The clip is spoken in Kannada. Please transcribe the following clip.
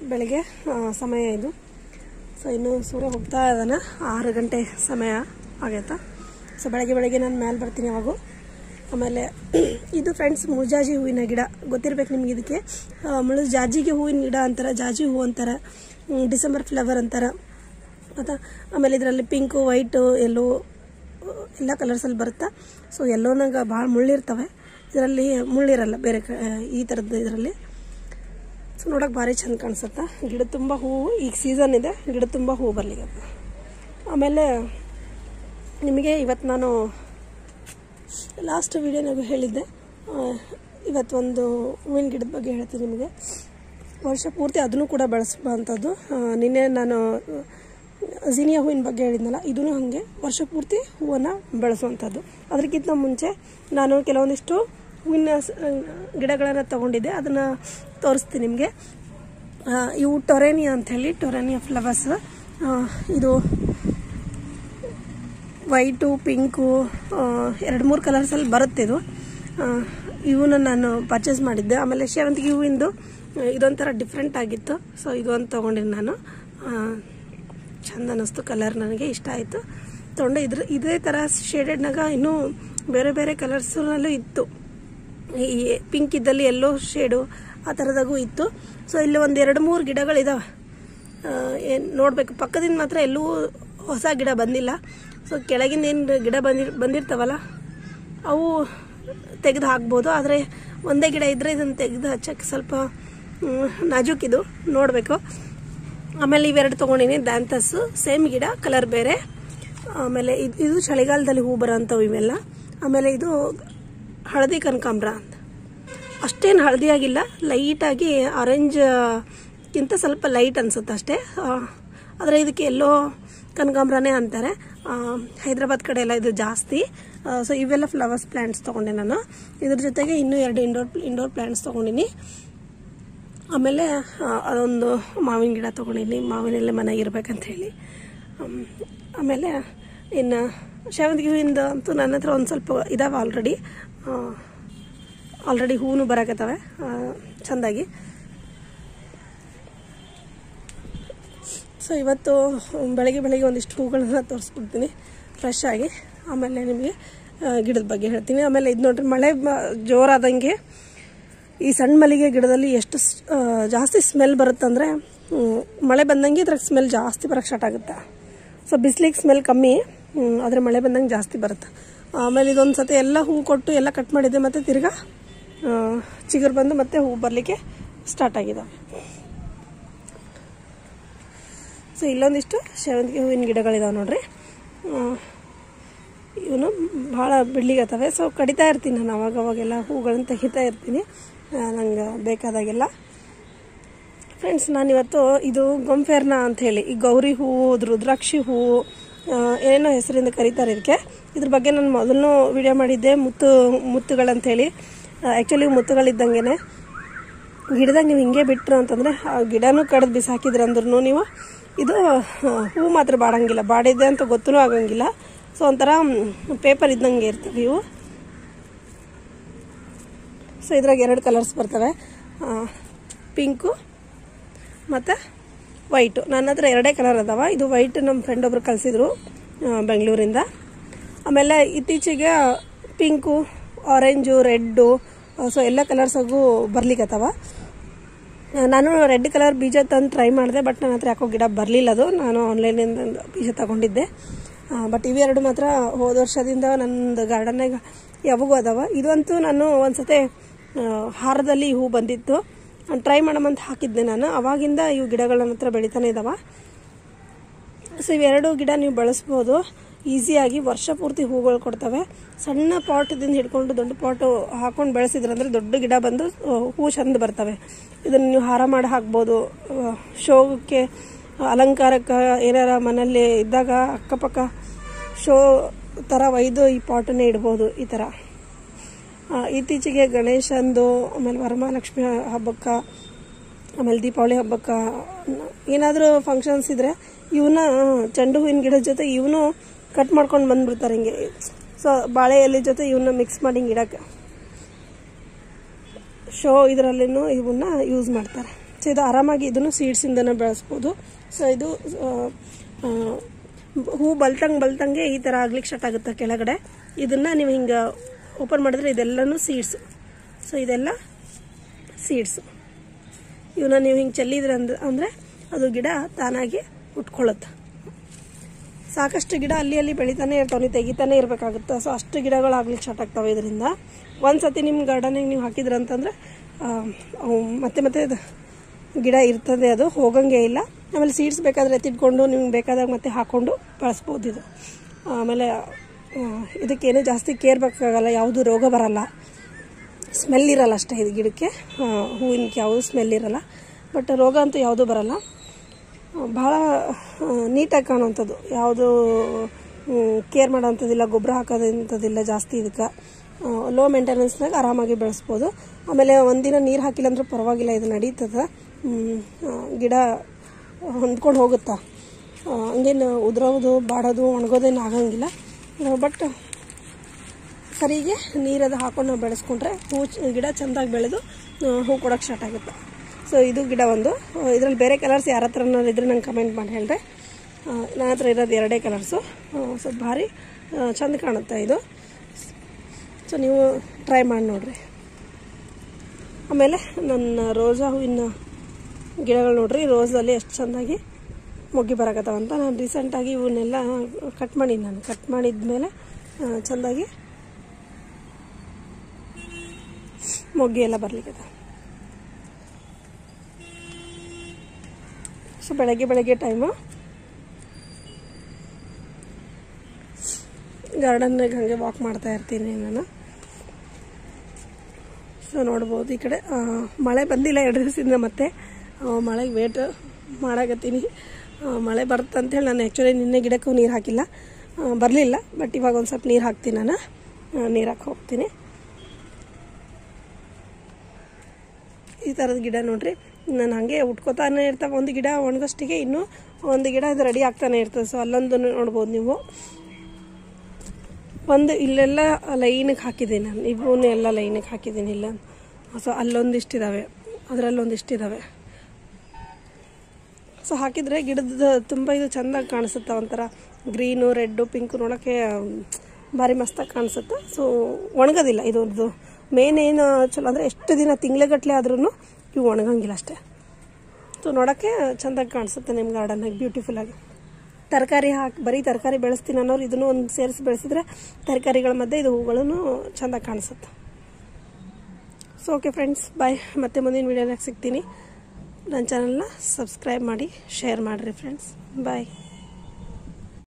ಬೆಳಗ್ಗೆ ಆ, ಸಮಯ ಇದು ಸೊ ಇನ್ನು ಸೂರ್ಯ ಹೋಗ್ತಾ ಇದ್ದಾನೆ ಆರು ಗಂಟೆ ಸಮಯ ಆಗೈತಾ ಸೊ ಬೆಳಗ್ಗೆ ಬೆಳಗ್ಗೆ ನಾನು ಮೇಲೆ ಬರ್ತೀನಿ ಅವಾಗೂ ಆಮೇಲೆ ಇದು ಫ್ರೆಂಡ್ಸ್ ಮುಳ್ಜಾಜಿ ಹೂವಿನ ಗಿಡ ಗೊತ್ತಿರ್ಬೇಕು ನಿಮ್ಗೆ ಇದಕ್ಕೆ ಆ, ಮುಳ್ಳು ಜಾಜಿಗೆ ಹೂವಿನ ಗಿಡ ಅಂತಾರೆ ಜಾಜಿ ಹೂ ಅಂತಾರೆ ಹ್ಮ್, ಡಿಸೆಂಬರ್ ಫ್ಲವರ್ ಅಂತಾರೆ ಮತ್ತು ಆಮೇಲೆ ಇದರಲ್ಲಿ ಪಿಂಕು ವೈಟು ಎಲ್ಲೋ ಎಲ್ಲ ಕಲರ್ಸಲ್ಲಿ ಬರುತ್ತೆ ಸೊ ಎಲ್ಲೋನಾಗ ಭಾಳ ಮುಳ್ಳಿರ್ತವೆ ಇದರಲ್ಲಿ ಮುಳ್ಳಿರಲ್ಲ ಬೇರೆ ಕ ಈ ಥರದ್ದು ಇದರಲ್ಲಿ ಸೊ ನೋಡೋಕೆ ಭಾರಿ ಚಂದ ಕಾಣಿಸುತ್ತೆ ಗಿಡ ತುಂಬ ಹೂವು ಈಗ ಸೀಸನ್ ಇದೆ ಗಿಡ ತುಂಬ ಹೂವು ಬರ್ಲಿಕ್ಕೆ ಆಮೇಲೆ ನಿಮಗೆ ಇವತ್ತು ನಾನು ಲಾಸ್ಟ್ ವಿಡಿಯೋನಾಗ ಹೇಳಿದ್ದೆ ಆ, ಇವತ್ತು ಒಂದು ಹೂವಿನ ಗಿಡದ ಬಗ್ಗೆ ಹೇಳ್ತೀನಿ ನಿಮಗೆ ವರ್ಷ ಪೂರ್ತಿ ಅದನ್ನು ಕೂಡ ಬೆಳೆಸುವಂಥದ್ದು ಆ, ನಿನ್ನೆ ನಾನು ಜಿನಿಯಾ ಹೂವಿನ ಬಗ್ಗೆ ಹೇಳಿದ್ನಲ್ಲ ಇದೂ ಹಾಗೆ ವರ್ಷ ಪೂರ್ತಿ ಹೂವನ್ನು ಬೆಳೆಸುವಂಥದ್ದು ಅದಕ್ಕಿಂತ ಮುಂಚೆ ನಾನು ಕೆಲವೊಂದಿಷ್ಟು ಹೂವಿನ ಸ- ಗಿಡಗಳನ್ನು ತಗೊಂಡಿದ್ದೆ ಅದನ್ನು ತೋರಿಸ್ತೀನಿ ನಿಮಗೆ ಇವು ಟೊರೇನಿಯಾ ಅಂಥೇಳಿ ಟೊರೇನಿಯಾ ಫ್ಲವರ್ಸ್ ಇದು ವೈಟು ಪಿಂಕು ಎರಡು ಮೂರು ಕಲರ್ಸಲ್ಲಿ ಬರುತ್ತೆ ಇದು ಆ, ಇವನ್ನ ನಾನು ಪರ್ಚೇಸ್ ಮಾಡಿದ್ದೆ ಆಮೇಲೆ ಸೇವಂತಿಗೆ ಹೂವಿಂದು ಆ, ಇದೊಂಥರ ಡಿಫ್ರೆಂಟ್ ಆಗಿತ್ತು ಸೊ ಇದು ಒಂದು ತೊಗೊಂಡಿನಿ ನಾನು ಆ, ಚಂದ ಅನ್ನಿಸ್ತು ಕಲರ್ ನನಗೆ ಇಷ್ಟ ಆಯಿತು ತೊಗೊಂಡೆ ಇದ್ರ ಇದೇ ಥರ ಶೇಡೆಡ್ನಾಗ ಇನ್ನೂ ಬೇರೆ ಬೇರೆ ಕಲರ್ಸ್ನಲ್ಲೂ ಇತ್ತು ಈ ಪಿಂಕ್ ಇದ್ದಲ್ಲಿ ಎಲ್ಲೋ ಶೇಡು ಆ ಥರದಾಗೂ ಇತ್ತು ಸೊ ಇಲ್ಲಿ ಒಂದು ಎರಡು ಮೂರು ಗಿಡಗಳಿದಾವೆ ಏನು ನೋಡಬೇಕು ಪಕ್ಕದಿಂದ ಮಾತ್ರ ಎಲ್ಲೂ ಹೊಸ ಗಿಡ ಬಂದಿಲ್ಲ ಸೊ ಕೆಳಗಿಂದ ಏನು ಗಿಡ ಬಂದಿರ್ ಬಂದಿರ್ತಾವಲ್ಲ ಅವು ತೆಗೆದು ಹಾಕ್ಬೋದು ಆದರೆ ಒಂದೇ ಗಿಡ ಇದ್ದರೆ ಇದನ್ನು ತೆಗೆದು ಹಚ್ಚಕ್ಕೆ ಸ್ವಲ್ಪ ಮ್, ನಾಜೂಕಿದು ನೋಡಬೇಕು ಆಮೇಲೆ ಇವೆರಡು ತೊಗೊಂಡಿನಿ ಡ್ಯಾಂತಸ್ಸು ಸೇಮ್ ಗಿಡ ಕಲರ್ ಬೇರೆ ಆಮೇಲೆ ಇದು ಇದು ಚಳಿಗಾಲದಲ್ಲಿ ಹೂ ಬರೋಂಥವು ಇವೆಲ್ಲ ಆಮೇಲೆ ಇದು ಹಳದಿ ಕನಕಾಂಬ್ರ ಅಂತ ಅಷ್ಟೇನು ಹಳದಿ ಆಗಿಲ್ಲ ಲೈಟಾಗಿ ಆರೆಂಜ್ಗಿಂತ ಸ್ವಲ್ಪ ಲೈಟ್ ಅನ್ಸುತ್ತೆ ಅಷ್ಟೇ ಆ, ಆದರೆ ಇದಕ್ಕೆ ಎಲ್ಲೋ ಕನಕಾಂಬ್ರನೇ ಅಂತಾರೆ ಆ, ಹೈದ್ರಾಬಾದ್ ಕಡೆ ಎಲ್ಲ ಇದು ಜಾಸ್ತಿ ಸೊ ಇವೆಲ್ಲ ಫ್ಲವರ್ಸ್ ಪ್ಲ್ಯಾಂಟ್ಸ್ ತೊಗೊಂಡೆ ನಾನು ಇದ್ರ ಜೊತೆಗೆ ಇನ್ನೂ ಎರಡು ಇಂಡೋರ್ ಇಂಡೋರ್ ಪ್ಲ್ಯಾಂಟ್ಸ್ ತೊಗೊಂಡಿನಿ ಆಮೇಲೆ ಆ, ಅದೊಂದು ಮಾವಿನ ಗಿಡ ತೊಗೊಂಡಿನಿ ಮಾವಿನೆಲ್ಲ ಮನೆಗೆ ಇರ್ಬೇಕಂತ ಹೇಳಿ ಆಮ್, ಆಮೇಲೆ ಇನ್ನು ಸೇವಂತಿಗೆ ಹೂವಿಂದ ಅಂತೂ ನನ್ನ ಹತ್ರ ಒಂದು ಸ್ವಲ್ಪ ಇದಾವೆ ಆಲ್ರೆಡಿ ಆಲ್ರೆಡಿ ಹೂವು ಬರಾಕತ್ತವೆ ಆ, ಚೆಂದಾಗಿ ಸೊ ಇವತ್ತು ಬೆಳಗ್ಗೆ ಬೆಳಗ್ಗೆ ಒಂದಿಷ್ಟು ಹೂಗಳನ್ನ ತೋರಿಸ್ಬಿಡ್ತೀನಿ ಫ್ರೆಶ್ ಆಗಿ ಆಮೇಲೆ ನಿಮಗೆ ಆ, ಗಿಡದ ಬಗ್ಗೆ ಹೇಳ್ತೀನಿ ಆಮೇಲೆ ಇದು ನೋಡ್ರಿ ಮಳೆ ಬ- ಜೋರಾದಂಗೆ ಈ ಸಣ್ಣ ಮಲ್ಲಿಗೆ ಗಿಡದಲ್ಲಿ ಎಷ್ಟು ಸ್- ಆ, ಜಾಸ್ತಿ ಸ್ಮೆಲ್ ಬರುತ್ತಂದರೆ ಮಳೆ ಬಂದಂಗೆ ಇದ್ರಾಗ ಸ್ಮೆಲ್ ಜಾಸ್ತಿ ಬರೋಕ್ಕೆ ಸ್ಟಾರ್ಟ್ ಆಗುತ್ತೆ ಸೊ ಬಿಸಿಲಿಗೆ ಸ್ಮೆಲ್ ಕಮ್ಮಿ ಹ್ಮ್, ಆದರೆ ಮಳೆ ಬಂದಂಗೆ ಜಾಸ್ತಿ ಬರುತ್ತೆ ಆಮೇಲೆ ಇದೊಂದು ಸತಿ ಎಲ್ಲ ಹೂ ಕೊಟ್ಟು ಎಲ್ಲ ಕಟ್ ಮಾಡಿದ್ದೆ ಮತ್ತು ತಿರ್ಗಾ ಆ, ಚಿಗುರು ಬಂದು ಮತ್ತೆ ಹೂ ಬರಲಿಕ್ಕೆ ಸ್ಟಾರ್ಟ್ ಆಗಿದ್ದಾವೆ ಸೊ ಇಲ್ಲೊಂದಿಷ್ಟು ಸೇವಂತಿಗೆ ಹೂವಿನ ಗಿಡಗಳಿದಾವೆ ನೋಡ್ರಿ ಇವನು ಭಾಳ ಬಿಡ್ಲಿಗತ್ತವೆ ಸೊ ಕಡಿತಾ ಇರ್ತೀನಿ ನಾನು ಅವಾಗ ಅವಾಗೆಲ್ಲ ಹೂಗಳನ್ನು ತೆಗಿತಾ ಇರ್ತೀನಿ ನಂಗೆ ಬೇಕಾದಾಗೆಲ್ಲ ಫ್ರೆಂಡ್ಸ್ ನಾನಿವತ್ತು ಇದು ಗೊಂಫೆರ್ನ ಅಂತ ಹೇಳಿ ಈ ಗೌರಿ ಹೂವು ರುದ್ರಾಕ್ಷಿ ಹೂವು ಆ, ಏನೇನೋ ಹೆಸರಿಂದ ಕರೀತಾರೆ ಇದಕ್ಕೆ ಇದ್ರ ಬಗ್ಗೆ ನಾನು ಮೊದಲು ವಿಡಿಯೋ ಮಾಡಿದ್ದೆ ಮುತ್ತು ಮುತ್ತುಗಳಂಥೇಳಿ ಆ್ಯಕ್ಚುಲಿ ಮುತ್ತುಗಳಿದ್ದಂಗೆ ಗಿಡದಾಗ ನೀವು ಹಿಂಗೆ ಬಿಟ್ರು ಅಂತಂದರೆ ಆ ಗಿಡನೂ ಕಡ್ದು ಬಿಸಾಕಿದ್ರೆ ಅಂದ್ರೂ ನೀವು ಇದು ಆ, ಹೂ ಮಾತ್ರ ಬಾಡಂಗಿಲ್ಲ ಬಾಡಿದೆ ಅಂತ ಗೊತ್ತೂ ಆಗಂಗಿಲ್ಲ ಸೊ ಒಂಥರ ಪೇಪರ್ ಇದ್ದಂಗೆ ಇರ್ತವೆ ಇವು ಸೊ ಇದ್ರಾಗ ಎರಡು ಕಲರ್ಸ್ ಬರ್ತವೆ ಪಿಂಕು ಮತ್ತು ವೈಟು ನನ್ನ ಹತ್ರ ಎರಡೇ ಕಲರ್ ಅದಾವ ಇದು ವೈಟ್ ನಮ್ಮ ಫ್ರೆಂಡ್ ಒಬ್ರು ಕಳಿಸಿದ್ರು ಬೆಂಗಳೂರಿಂದ ಆಮೇಲೆ ಇತ್ತೀಚೆಗೆ ಪಿಂಕು ಆರೆಂಜು ರೆಡ್ಡು ಸೊ ಎಲ್ಲ ಕಲರ್ಸಾಗೂ ಬರ್ಲಿಕ್ಕತ್ತವ ನಾನು ರೆಡ್ ಕಲರ್ ಬೀಜ ತಂದು ಟ್ರೈ ಮಾಡಿದೆ ಬಟ್ ನನ್ನ ಹತ್ರ ಯಾಕೋ ಗಿಡ ಬರಲಿಲ್ಲ ಅದು ನಾನು ಆನ್ಲೈನಿಂದ ಒಂದು ಬೀಜ ತಗೊಂಡಿದ್ದೆ ಬಟ್ ಇವೆರಡು ಮಾತ್ರ ಹೋದ ವರ್ಷದಿಂದ ನನ್ನದು ಗಾರ್ಡನ್ನಾಗ ಯಾವಾಗೂ ಅದಾವ ಇದಂತೂ ನಾನು ಒಂದ್ಸತಿ ಆ, ಹಾರದಲ್ಲಿ ಹೂ ಬಂದಿತ್ತು ಟ್ರೈ ಮಾಡಮಂತ ಹಾಕಿದ್ದೆ ನಾನು ಅವಾಗಿಂದ ಇವು ಗಿಡಗಳ ನನ್ನ ಹತ್ರ ಬೆಳಿತಾನೆ ಇದಾವ ಸೊ ಇವೆರಡು ಗಿಡ ನೀವು ಬಳಸ್ಬೋದು ಈಸಿಯಾಗಿ ವರ್ಷ ಪೂರ್ತಿ ಹೂಗಳು ಕೊಡ್ತವೆ ಸಣ್ಣ ಪಾಟ್ದಿಂದ ಹಿಡ್ಕೊಂಡು ದೊಡ್ಡ ಪಾಟ್ ಹಾಕೊಂಡು ಬೆಳೆಸಿದ್ರಂದ್ರೆ ದೊಡ್ಡ ಗಿಡ ಬಂದು ಆ, ಹೂ ಚಂದ ಬರ್ತವೆ ಇದನ್ನು ನೀವು ಹಾರ ಮಾಡಿ ಹಾಕ್ಬೋದು ಶೋಗೆ ಅಲಂಕಾರಕ್ಕೆ ಏನಾರ ಮನೆಯಲ್ಲಿ ಇದ್ದಾಗ ಅಕ್ಕಪಕ್ಕ ಶೋ ಥರ ಒಯ್ದು ಈ ಪಾಟನ್ನೇ ಇಡ್ಬೋದು ಈ ಥರ ಆ, ಇತ್ತೀಚೆಗೆ ಗಣೇಶಂದು ಆಮೇಲೆ ವರಮಹಾಲಕ್ಷ್ಮಿ ಹಬ್ಬಕ್ಕೆ ಆಮೇಲೆ ದೀಪಾವಳಿ ಹಬ್ಬಕ್ಕೆ ಏನಾದರೂ ಫಂಕ್ಷನ್ಸ್ ಇದ್ರೆ ಇವನ್ನ ಚೆಂಡು ಹೂವಿನ ಗಿಡದ ಜೊತೆ ಇವನು ಕಟ್ ಮಾಡ್ಕೊಂಡು ಬಂದ್ಬಿಡ್ತಾರೆ ಹಿಂಗೆ ಸೊ ಬಾಳೆ ಎಲೆ ಜೊತೆ ಇವನ್ನ ಮಿಕ್ಸ್ ಮಾಡಿ ಹಿಂಗೆ ಇಡಕ್ಕೆ ಶೋ ಇದರಲ್ಲಿನೂ ಇವನ್ನ ಯೂಸ್ ಮಾಡ್ತಾರೆ ಸೊ ಇದು ಆರಾಮಾಗಿ ಇದನ್ನು ಸೀಡ್ಸಿಂದನೇ ಬೆಳೆಸ್ಬೋದು ಸೊ ಇದು ಆ, ಆ, ಹೂ ಬಲ್ತಂಗೆ ಬಲ್ತಂಗೆ ಈ ಥರ ಆಗ್ಲಿಕ್ಕೆ ಸ್ಟಾರ್ಟ್ ಆಗುತ್ತೆ ಕೆಳಗಡೆ ಇದನ್ನು ನೀವು ಹಿಂಗೆ ಓಪನ್ ಮಾಡಿದ್ರೆ ಇದೆಲ್ಲನೂ ಸೀಡ್ಸು ಸೊ ಇದೆಲ್ಲ ಸೀಡ್ಸು ಇವನ್ನ ನೀವು ಹಿಂಗೆ ಚೆಲ್ಲಿದ್ರೆ ಅಂದ್ರೆ ಅಂದರೆ ಅದು ಗಿಡ ತಾನಾಗಿ ಉಟ್ಕೊಳ್ಳುತ್ತೆ ಸಾಕಷ್ಟು ಗಿಡ ಅಲ್ಲಿ ಅಲ್ಲಿ ಬೆಳಿತಾನೆ ಇರ್ತಾವೆ ನೀವು ತೆಗಿತಾನೆ ಇರಬೇಕಾಗುತ್ತೆ ಸೊ ಅಷ್ಟು ಗಿಡಗಳು ಆಗ್ಲಿಕ್ಕೆ ಸ್ಟಾರ್ಟ್ ಆಗ್ತವೆ ಇದರಿಂದ ಒಂದು ಸತಿ ನಿಮ್ಮ ಗಾರ್ಡನಿಗೆ ನೀವು ಹಾಕಿದ್ರಂತಂದ್ರೆ ಆ, ಅವು ಮತ್ತೆ ಮತ್ತೆ ಅದು ಗಿಡ ಇರ್ತದೆ ಅದು ಹೋಗಂಗೆ ಇಲ್ಲ ಆಮೇಲೆ ಸೀಡ್ಸ್ ಬೇಕಾದರೆ ಎತ್ತಿಟ್ಕೊಂಡು ನಿಮ್ಗೆ ಬೇಕಾದಾಗ ಮತ್ತೆ ಹಾಕ್ಕೊಂಡು ಬಳಸ್ಬೋದು ಇದು ಆಮೇಲೆ ಆ, ಇದಕ್ಕೇನು ಜಾಸ್ತಿ ಕೇರ್ ಬೇಕಾಗಲ್ಲ ಯಾವುದು ರೋಗ ಬರಲ್ಲ ಸ್ಮೆಲ್ ಇರಲ್ಲ ಅಷ್ಟೇ ಇದು ಗಿಡಕ್ಕೆ ಆ, ಹೂವಿನಕ್ಕೆ ಯಾವುದು ಸ್ಮೆಲ್ ಇರಲ್ಲ ಬಟ್ ರೋಗ ಅಂತೂ ಯಾವುದೂ ಬರಲ್ಲ ಭಾಳ ನೀಟಾಗಿ ಕಾಣುವಂಥದ್ದು ಯಾವುದು ಕೇರ್ ಮಾಡೋಂಥದ್ದಿಲ್ಲ ಗೊಬ್ಬರ ಹಾಕೋದಂಥದ್ದಿಲ್ಲ ಜಾಸ್ತಿ ಇದಕ್ಕೆ ಲೋ ಮೇಂಟೆನೆನ್ಸ್ನಾಗ ಆರಾಮಾಗಿ ಬೆಳೆಸ್ಬೋದು ಆಮೇಲೆ ಒಂದಿನ ನೀರು ಹಾಕಿಲ್ಲ ಅಂದ್ರೂ ಪರವಾಗಿಲ್ಲ ಇದು ನಡೀತದೆ ಹ್ಮ್, ಆ, ಗಿಡ ಹೊಂದ್ಕೊಂಡು ಹೋಗುತ್ತಾ ಆ, ಹಂಗೇನು ಉದುರೋದು ಬಾಡೋದು ಒಣಗೋದೇನು ಆಗಂಗಿಲ್ಲ ಬಟ್ ಸರಿಗೆ ನೀರದು ಹಾಕೊಂಡು ನಾವು ಬೆಳೆಸ್ಕೊಂಡ್ರೆ ಹೂ ಚ- ಗಿಡ ಚೆಂದಾಗಿ ಬೆಳೆದು ಆ, ಹೂ ಕೊಡೋಕೆ ಸ್ಟಾರ್ಟ್ ಆಗುತ್ತೆ ಸೊ ಇದು ಗಿಡ ಒಂದು ಇದರಲ್ಲಿ ಬೇರೆ ಕಲರ್ಸ್ ಯಾರ ಹತ್ರ ಇದ್ರೆ ನಂಗೆ ಕಮೆಂಟ್ ಮಾಡಿ ಹೇಳ್ರೆ ನನ್ನ ಹತ್ರ ಇರೋದು ಎರಡೇ ಕಲರ್ಸು ಸೊ ಭಾರಿ ಆ, ಚಂದ ಕಾಣುತ್ತೆ ಇದು ಸೊ ನೀವು ಟ್ರೈ ಮಾಡಿ ನೋಡ್ರಿ ಆಮೇಲೆ ನನ್ನ ರೋಜಾ ಹೂವಿನ ಗಿಡಗಳು ನೋಡ್ರಿ ರೋಸಲ್ಲಿ ಎಷ್ಟು ಚೆಂದಾಗಿ ಮೊಗ್ಗಿ ಬರಕತ್ತಾವಂತ ನಾನು ರೀಸೆಂಟಾಗಿ ಇವನ್ನೆಲ್ಲ ಕಟ್ ಮಾಡೀನಿ ನಾನು ಕಟ್ ಮಾಡಿದ್ಮೇಲೆ ಆ, ಚೆಂದಾಗಿ ಮೊಗ್ಗಿ ಎಲ್ಲ ಬರ್ಲಿಕ್ಕೆ ಸೊ ಬೆಳಗ್ಗೆ ಬೆಳಗ್ಗೆ ಟೈಮು ಗಾರ್ಡನ್ನಾಗ ಹಾಗೆ ವಾಕ್ ಮಾಡ್ತಾ ಇರ್ತೀನಿ ನಾನು ಸೊ ನೋಡ್ಬೋದು ಈ ಕಡೆ ಆ, ಮಳೆ ಬಂದಿಲ್ಲ ಎರಡು ದಿವಸದಿಂದ ಮತ್ತೆ ಆ, ಮಳೆಗೆ ವೇಟ್ ಮಾಡಾಕತ್ತೀನಿ ಆ, ಮಳೆ ಬರುತ್ತೆ ಅಂತೇಳಿ ನಾನು ಆ್ಯಕ್ಚುಲಿ ನಿನ್ನೆ ಗಿಡಕ್ಕೂ ನೀರು ಹಾಕಿಲ್ಲ ಬರಲಿಲ್ಲ ಬಟ್ ಇವಾಗ ಒಂದು ಸ್ವಲ್ಪ ನೀರು ಹಾಕ್ತೀನಿ ನಾನು ನೀರು ಹಾಕಿ ಹೋಗ್ತೀನಿ ಈ ಥರದ ಗಿಡ ನೋಡ್ರಿ ನಾನು ಹಾಗೆ ಉಟ್ಕೋತಾನೆ ಇರ್ತಾವೆ ಒಂದು ಗಿಡ ಒಣಗಷ್ಟಿಗೆ ಇನ್ನೂ ಒಂದು ಗಿಡ ಇದು ರೆಡಿ ಆಗ್ತಾನೆ ಇರ್ತದೆ ಸೊ ಅಲ್ಲೊಂದು ನೋಡ್ಬೋದು ನೀವು ಒಂದು ಇಲ್ಲೆಲ್ಲ ಲೈನಿಗೆ ಹಾಕಿದ್ದೀನಿ ನಾನು ಇವನು ಎಲ್ಲ ಲೈನಿಗೆ ಹಾಕಿದ್ದೀನಿ ಇಲ್ಲ ಸೊ ಅಲ್ಲೊಂದಿಷ್ಟಿದ್ದಾವೆ ಅದರಲ್ಲೊಂದಿಷ್ಟಿದ್ದಾವೆ ಸೊ ಹಾಕಿದರೆ ಗಿಡದ ತುಂಬ ಇದು ಚೆಂದಾಗಿ ಕಾಣಿಸುತ್ತೆ ಒಂಥರ ಗ್ರೀನು ರೆಡ್ಡು ಪಿಂಕು ನೋಡೋಕ್ಕೆ ಭಾರಿ ಮಸ್ತಾಗಿ ಕಾಣಿಸುತ್ತೆ ಸೊ ಒಣಗೋದಿಲ್ಲ ಇದರದ್ದು ಮೇನ್ ಏನು ಚಲೋ ಅಂದರೆ ಎಷ್ಟು ದಿನ ತಿಂಗ್ಳುಗಟ್ಟಲೆ ಆದ್ರೂ ಇವು ಒಣಗಂಗಿಲ್ಲ ಅಷ್ಟೇ ಸೊ ನೋಡೋಕ್ಕೆ ಚೆಂದಾಗಿ ಕಾಣಿಸುತ್ತೆ ನಿಮ್ಮ ಗಾರ್ಡನ್ನಾಗಿ ಬ್ಯೂಟಿಫುಲ್ಲಾಗಿ ತರಕಾರಿ ಹಾಕಿ ಬರೀ ತರಕಾರಿ ಬೆಳೆಸ್ತೀನಿ ಅನ್ನೋರು ಇದನ್ನು ಒಂದು ಸೇರಿಸಿ ಬೆಳೆಸಿದ್ರೆ ತರಕಾರಿಗಳ ಮಧ್ಯೆ ಇದು ಹೂಗಳನ್ನು ಚೆಂದಾಗಿ ಕಾಣಿಸುತ್ತೆ ಸೊ ಓಕೆ ಫ್ರೆಂಡ್ಸ್ ಬಾಯ್ ಮತ್ತೆ ಮುಂದಿನ ವೀಡಿಯೋದಾಗ ಸಿಗ್ತೀನಿ ನನ್ನ ಚಾನಲ್ನ ಸಬ್ಸ್ಕ್ರೈಬ್ ಮಾಡಿ ಶೇರ್ ಮಾಡಿರಿ ಫ್ರೆಂಡ್ಸ್ ಬಾಯ್